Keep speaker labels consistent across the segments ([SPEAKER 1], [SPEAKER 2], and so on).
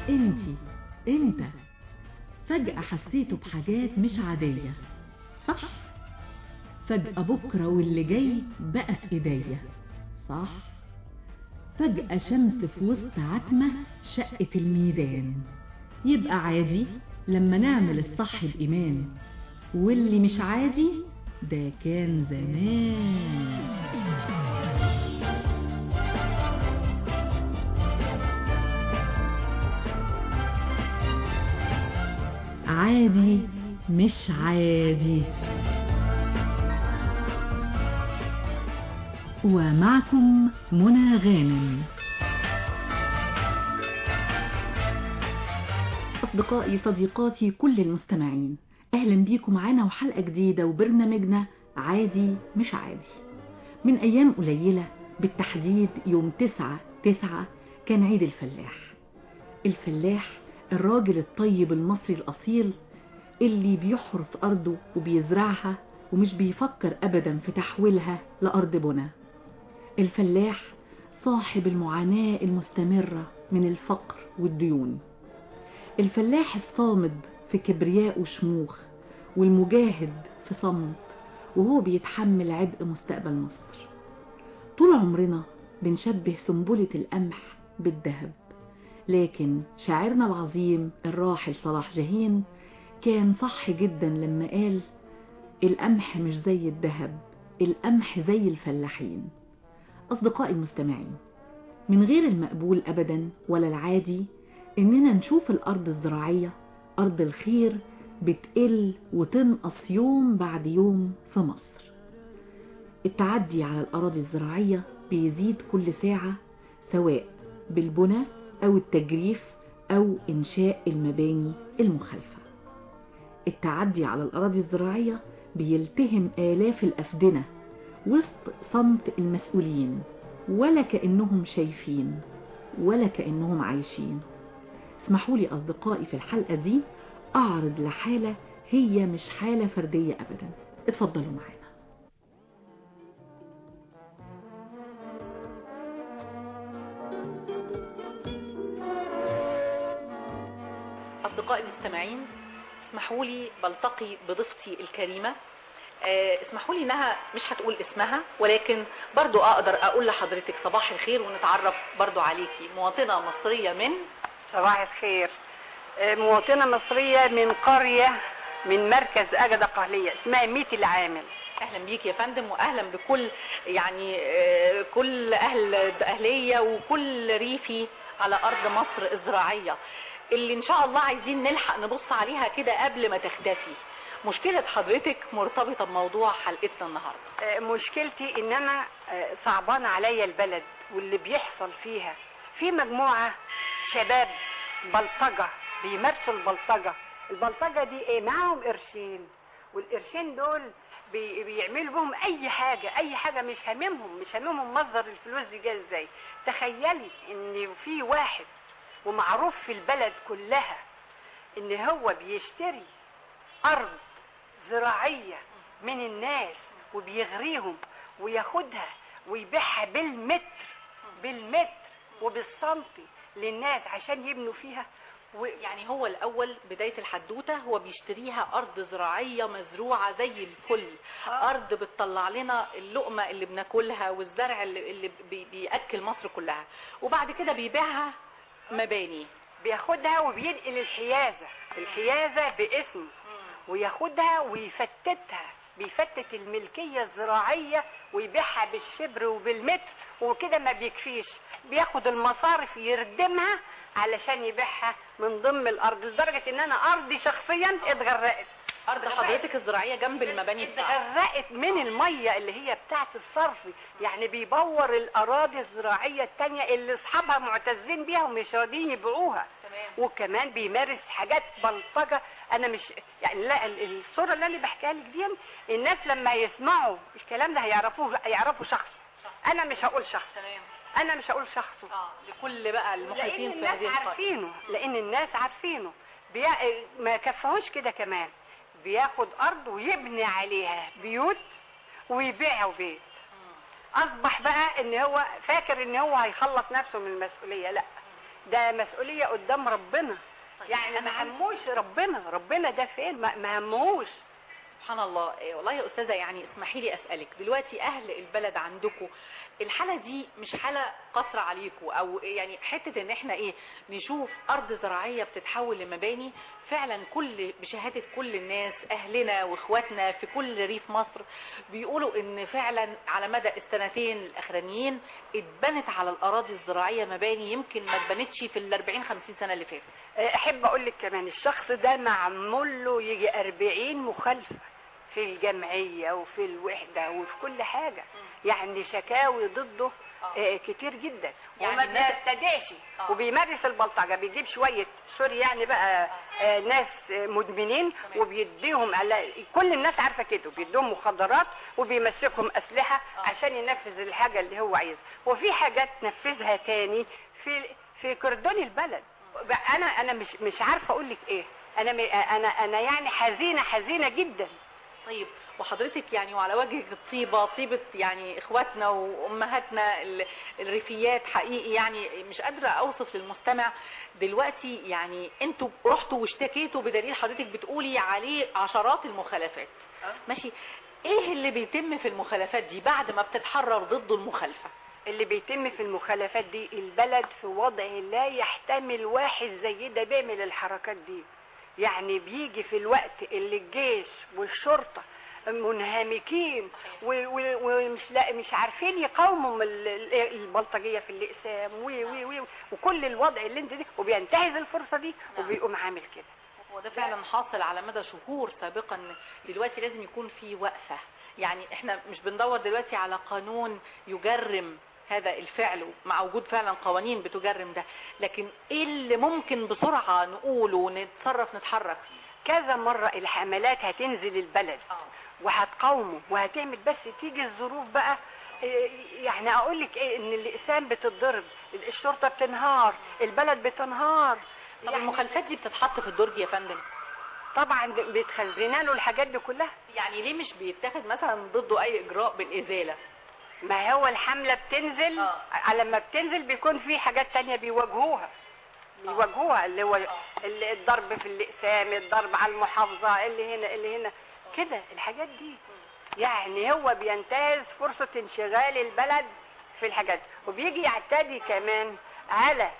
[SPEAKER 1] انتي انت فجأة حسيتوا بحاجات مش عادية صح فجأة بكرة واللي جاي بقى في ايديا صح فجأة شمس في وسط عتمة شقة الميدان يبقى عادي لما نعمل الصح بإيمان واللي مش عادي ده كان زمان عادي مش عادي ومعكم منى غانم أصدقائي صديقاتي كل المستمعين أهلا بيكم معانا وحلقة جديدة وبرنامجنا عادي مش عادي من أيام قليلة بالتحديد يوم تسعة تسعة كان عيد الفلاح الفلاح الراجل الطيب المصري الأصيل اللي بيحرث أرضه وبيزرعها ومش بيفكر أبدا في تحويلها لأرض بنا الفلاح صاحب المعاناة المستمرة من الفقر والديون الفلاح الصامد في كبرياء وشموخ والمجاهد في صمت وهو بيتحمل عبء مستقبل مصر طول عمرنا بنشبه سنبلة القمح بالذهب لكن شاعرنا العظيم الراحل صلاح جاهين كان صح جدا لما قال القمح مش زي الذهب القمح زي الفلاحين أصدقائي المستمعين من غير المقبول أبدا ولا العادي إننا نشوف الأرض الزراعية أرض الخير بتقل وتنقص يوم بعد يوم في مصر التعدي على الأراضي الزراعية بيزيد كل ساعة سواء بالبنى أو التجريف أو إنشاء المباني المخالفة التعدي على الأراضي الزراعية بيلتهم آلاف الأفدنة وسط صمت المسؤولين ولا كأنهم شايفين ولا كأنهم عايشين اسمحوا لي أصدقائي في الحلقة دي أعرض لحالة هي مش حالة فردية أبدا اتفضلوا معانا أصدقائي المستمعين اسمحوا لي بلتقي بضيفتي الكريمة آه، اسمحوا لي انها مش هتقول اسمها ولكن برضو اقدر اقول لحضرتك صباح الخير ونتعرف برضو عليكي مواطنة مصرية من
[SPEAKER 2] صباح الخير آه، مواطنة مصرية من قرية من مركز أجدة قهلية اسمها ميت العامل
[SPEAKER 1] اهلا بيك يا فندم واهلا بكل يعني آه، كل اهل اهلية وكل ريفي على ارض مصر الزراعية اللي ان شاء الله عايزين نلحق نبص عليها كده قبل ما تختفي مشكلة حضرتك مرتبطة بموضوع حلقتنا النهاردة
[SPEAKER 2] آه، مشكلتي ان انا آه، صعبان عليا البلد واللي بيحصل فيها في مجموعة شباب بلطجة بيمارسوا البلطجة البلطجة دي ايه معاهم قرشين والقرشين دول بي بيعملوا بهم اي حاجة اي حاجة مش هاممهم مش هاممهم مصدر الفلوس دي جاي ازاي تخيلي ان في واحد ومعروف في البلد كلها ان هو بيشتري ارض زراعية من الناس وبيغريهم وياخدها ويبيعها بالمتر بالمتر وبالسنتي للناس عشان يبنوا فيها و...
[SPEAKER 1] يعني هو الاول بداية الحدوتة هو بيشتريها ارض زراعية مزروعة زي الفل
[SPEAKER 2] آه.
[SPEAKER 1] ارض بتطلع لنا اللقمة اللي بناكلها والزرع اللي, اللي بي- بيأكل مصر كلها وبعد كده بيبيعها مباني
[SPEAKER 2] بياخدها وبينقل الحيازة الحيازة باسمه وياخدها ويفتتها بيفتت الملكية الزراعية ويبيعها بالشبر وبالمتر وكده ما بيكفيش بياخد المصارف يردمها علشان يبيعها من ضمن الارض لدرجة ان انا ارضي شخصيا اتغرقت
[SPEAKER 1] ارض حضرتك الزراعية جنب المباني بتاعتها
[SPEAKER 2] اتغرقت من المية اللي هي بتاعت الصرف يعني بيبور الاراضي الزراعية التانية اللي اصحابها معتزين بيها ومش راضيين يبيعوها
[SPEAKER 1] تمام
[SPEAKER 2] وكمان بيمارس حاجات بلطجة انا مش يعني لا ال- الصورة اللي انا بحكيها لك دي الناس لما يسمعوا الكلام ده هيعرفوه هيعرفوا شخص انا مش هقول شخص
[SPEAKER 1] تمام
[SPEAKER 2] انا مش هقول شخصه
[SPEAKER 1] اه لكل بقى
[SPEAKER 2] لان
[SPEAKER 1] المحيطين في
[SPEAKER 2] الناس
[SPEAKER 1] هذه القرية
[SPEAKER 2] عارفينه لان الناس عارفينه بي... ما كفاهوش كده كمان بياخد ارض ويبني عليها بيوت ويبيعها بيت اصبح بقى ان هو فاكر ان هو هيخلص نفسه من المسؤوليه لا ده مسؤوليه قدام ربنا
[SPEAKER 3] طيب،
[SPEAKER 2] يعني
[SPEAKER 3] أنا
[SPEAKER 2] ما
[SPEAKER 3] عايز-
[SPEAKER 2] هموش ربنا ربنا ده فين ما ما هموش
[SPEAKER 3] سبحان الله إيه والله يا استاذه يعني اسمحي لي اسالك دلوقتي اهل البلد عندكم الحاله دي مش حاله قصر عليكم او يعني حته ان احنا ايه نشوف ارض زراعيه بتتحول لمباني فعلا كل بشهاده كل الناس اهلنا واخواتنا في كل ريف مصر بيقولوا ان فعلا على مدى السنتين الاخرانيين اتبنت على الاراضي الزراعيه مباني يمكن ما اتبنتش في ال 40 50 سنه اللي فاتت
[SPEAKER 2] احب اقول لك كمان الشخص ده معمول له يجي 40 مخالفه في الجمعيه وفي الوحده وفي كل حاجه يعني شكاوي ضده آه، كتير جدا
[SPEAKER 3] يعني
[SPEAKER 2] وما
[SPEAKER 3] الناس-
[SPEAKER 2] بيبتدعش
[SPEAKER 3] آه.
[SPEAKER 2] وبيمارس البلطجه بيجيب شويه سوري يعني بقى آه، ناس آه، مدمنين وبيديهم على كل الناس عارفه كده بيديهم مخدرات وبيمسكهم اسلحه
[SPEAKER 3] آه.
[SPEAKER 2] عشان ينفذ الحاجه اللي هو عايزها وفي حاجات نفذها تاني في في كردون البلد بقى انا انا مش مش عارفه اقول لك ايه انا م- انا انا يعني حزينه حزينه جدا
[SPEAKER 3] طيب وحضرتك يعني وعلى وجه الطيبة طيبة يعني اخواتنا وامهاتنا ال- الريفيات حقيقي يعني مش قادرة اوصف للمستمع دلوقتي يعني انتوا رحتوا واشتكيتوا بدليل حضرتك بتقولي عليه عشرات المخالفات ماشي ايه اللي بيتم في المخالفات دي بعد ما بتتحرر ضده المخالفة
[SPEAKER 2] اللي بيتم في المخالفات دي البلد في وضع لا يحتمل واحد زي ده بيعمل الحركات دي يعني بيجي في الوقت اللي الجيش والشرطة منهمكين و- و- ومش لا مش عارفين يقاوموا ال- ال- البلطجية في الأقسام و- و- و- وكل الوضع اللي انت دي وبينتهز الفرصة دي
[SPEAKER 3] نعم.
[SPEAKER 2] وبيقوم عامل كده
[SPEAKER 3] هو ده فعلا حاصل على مدى شهور سابقا دلوقتي لازم يكون في وقفة يعني احنا مش بندور دلوقتي على قانون يجرم هذا الفعل مع وجود فعلا قوانين بتجرم ده لكن ايه اللي ممكن بسرعة نقوله ونتصرف نتحرك فيه
[SPEAKER 2] كذا مرة الحملات هتنزل البلد
[SPEAKER 3] اه
[SPEAKER 2] وهتقاومه وهتعمل بس تيجي الظروف بقى إيه، يعني اقول لك ايه ان الاقسام بتتضرب الشرطه بتنهار البلد بتنهار
[SPEAKER 3] طب
[SPEAKER 2] يعني
[SPEAKER 3] المخالفات دي بتتحط في الدرج يا فندم
[SPEAKER 2] طبعا بتخزنا له الحاجات دي كلها
[SPEAKER 3] يعني ليه مش بيتاخد مثلا ضده اي اجراء بالازالة
[SPEAKER 2] ما هو الحمله بتنزل
[SPEAKER 3] آه.
[SPEAKER 2] على ما بتنزل بيكون في حاجات تانية بيواجهوها بيواجهوها اللي هو ال- الضرب في الاقسام الضرب على المحافظه اللي هنا اللي هنا كده الحاجات دي يعني هو بينتهز فرصه انشغال البلد في الحاجات دي. وبيجي يعتدي كمان على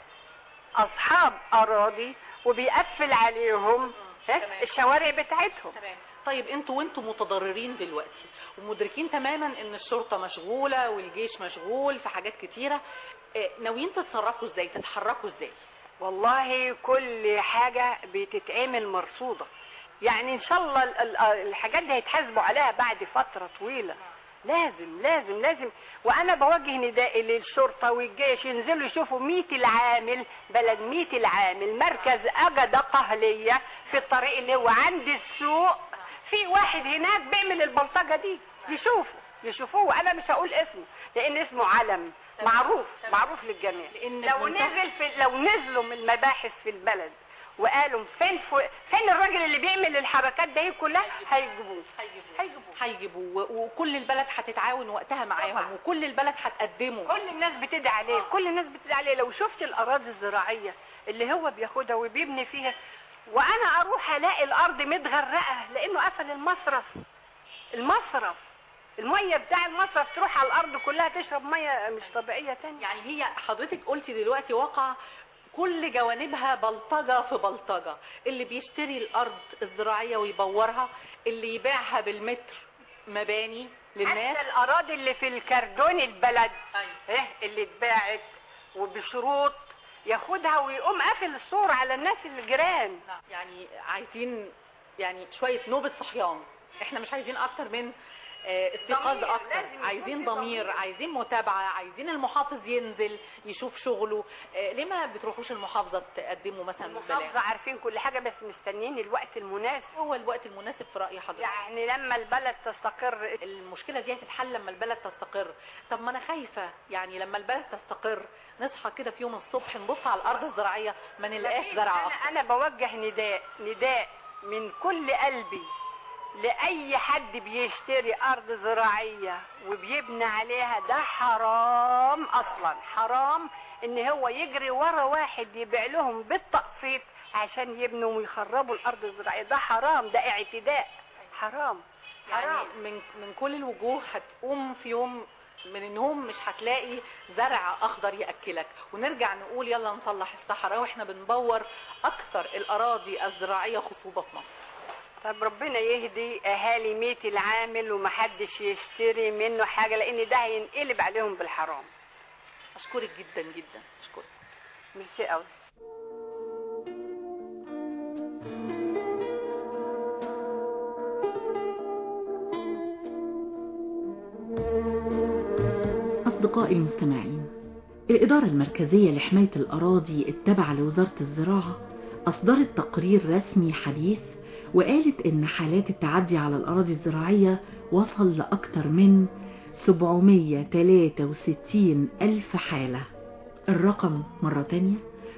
[SPEAKER 2] اصحاب اراضي وبيقفل عليهم ها،
[SPEAKER 3] تمام.
[SPEAKER 2] الشوارع بتاعتهم
[SPEAKER 3] تمام طيب انتوا وانتوا متضررين دلوقتي ومدركين تماما ان الشرطة مشغولة والجيش مشغول في حاجات كتيرة اه، ناويين تتصرفوا ازاي تتحركوا ازاي
[SPEAKER 2] والله كل حاجة بتتعمل مرصودة يعني ان شاء الله ال- ال- الحاجات دي هيتحاسبوا عليها بعد فترة طويلة لازم لازم لازم وانا بوجه ندائي للشرطة والجيش ينزلوا يشوفوا ميت العامل بلد ميت العامل مركز اجد قهلية في الطريق اللي هو عند السوق في واحد هناك بيعمل البلطجة دي يشوفوا يشوفوه وانا مش هقول اسمه لان اسمه علم
[SPEAKER 3] تمام.
[SPEAKER 2] معروف
[SPEAKER 3] تمام.
[SPEAKER 2] معروف للجميع
[SPEAKER 3] لأن
[SPEAKER 2] لو
[SPEAKER 3] بمنتهى-
[SPEAKER 2] نزل في لو نزلوا من المباحث في البلد وقالوا فين ف... فين الراجل اللي بيعمل الحركات دي كلها هيجيبوه هيجيبوه
[SPEAKER 3] هيجيبوا و- وكل البلد هتتعاون وقتها معاهم
[SPEAKER 2] طبعا.
[SPEAKER 3] وكل البلد هتقدمه
[SPEAKER 2] كل الناس بتدعي عليه
[SPEAKER 3] آه.
[SPEAKER 2] كل الناس بتدعي عليه لو شفت الاراضي الزراعيه اللي هو بياخدها وبيبني فيها وانا اروح الاقي الارض متغرقه لانه قفل المصرف المصرف الميه بتاع المصرف تروح على الارض كلها تشرب ميه مش طبيعيه تانية
[SPEAKER 3] يعني هي حضرتك قلتي دلوقتي واقع كل جوانبها بلطجة في بلطجة اللي بيشتري الأرض الزراعية ويبورها اللي يبيعها بالمتر مباني للناس
[SPEAKER 2] حتى الاراضي اللي في الكردون البلد
[SPEAKER 3] أيوة.
[SPEAKER 2] ايه اللي اتباعت وبشروط ياخدها ويقوم قافل الصور على الناس الجيران
[SPEAKER 3] نعم. يعني عايزين يعني شوية نوبة صحيان احنا مش عايزين اكتر من آه، استيقاظ
[SPEAKER 2] ضمير،
[SPEAKER 3] اكتر
[SPEAKER 2] لازم يكون
[SPEAKER 3] عايزين
[SPEAKER 2] في
[SPEAKER 3] ضمير
[SPEAKER 2] ضمير.
[SPEAKER 3] عايزين متابعة عايزين المحافظ ينزل يشوف شغله آه، ليه ما بتروحوش المحافظة تقدموا مثلا ببلاغ
[SPEAKER 2] المحافظة عارفين كل حاجة بس مستنيين الوقت المناسب
[SPEAKER 3] هو الوقت المناسب في رأي حضرتك
[SPEAKER 2] يعني لما البلد تستقر
[SPEAKER 3] المشكلة دي هتتحل لما البلد تستقر طب ما انا خايفة يعني لما البلد تستقر نصحى كده في يوم الصبح نبص على الارض الزراعية ما نلاقيش زرع
[SPEAKER 2] أنا,
[SPEAKER 3] اكتر
[SPEAKER 2] أنا بوجه نداء نداء من كل قلبي لأي حد بيشتري أرض زراعية وبيبني عليها ده حرام أصلا حرام إن هو يجري ورا واحد يبيع لهم بالتقسيط عشان يبنوا ويخربوا الأرض الزراعية ده حرام ده اعتداء حرام
[SPEAKER 3] يعني
[SPEAKER 2] حرام
[SPEAKER 3] من من كل الوجوه هتقوم في يوم من النوم مش هتلاقي زرع اخضر ياكلك ونرجع نقول يلا نصلح الصحراء واحنا بنبور اكثر الاراضي الزراعيه خصوبه في مصر
[SPEAKER 2] طب ربنا يهدي اهالي ميت العامل ومحدش يشتري منه حاجه لان ده هينقلب عليهم بالحرام
[SPEAKER 3] اشكرك جدا جدا اشكرك
[SPEAKER 2] ميرسي قوي
[SPEAKER 1] أصدقائي المستمعين الإدارة المركزية لحماية الأراضي التابعة لوزارة الزراعة أصدرت تقرير رسمي حديث وقالت إن حالات التعدي على الأراضي الزراعية وصل لأكثر من 763 ألف حالة الرقم مرة تانية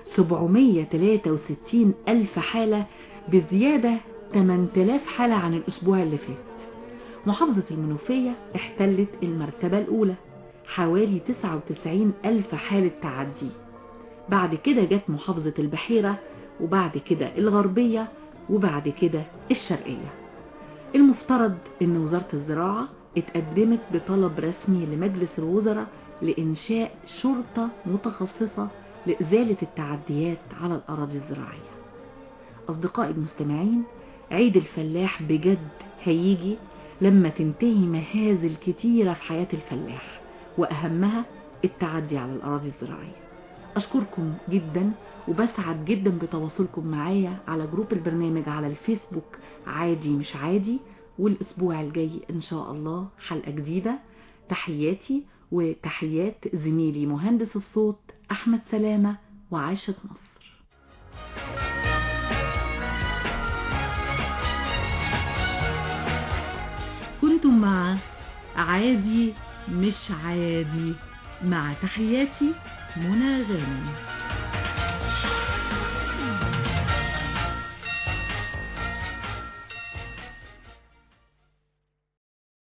[SPEAKER 1] 763 ألف حالة بزيادة 8000 حالة عن الأسبوع اللي فات محافظة المنوفية احتلت المرتبة الأولى حوالي 99 ألف حالة تعدي بعد كده جت محافظة البحيرة وبعد كده الغربية وبعد كده الشرقية المفترض ان وزارة الزراعة اتقدمت بطلب رسمي لمجلس الوزراء لإنشاء شرطة متخصصة لإزالة التعديات على الأراضي الزراعية أصدقائي المستمعين عيد الفلاح بجد هيجي لما تنتهي مهازل كتيرة في حياة الفلاح وأهمها التعدي على الأراضي الزراعية أشكركم جدا وبسعد جدا بتواصلكم معايا على جروب البرنامج على الفيسبوك عادي مش عادي والأسبوع الجاي إن شاء الله حلقة جديدة تحياتي وتحيات زميلي مهندس الصوت أحمد سلامة وعاشة مصر كنتم مع عادي مش عادي مع تحياتي منى غانم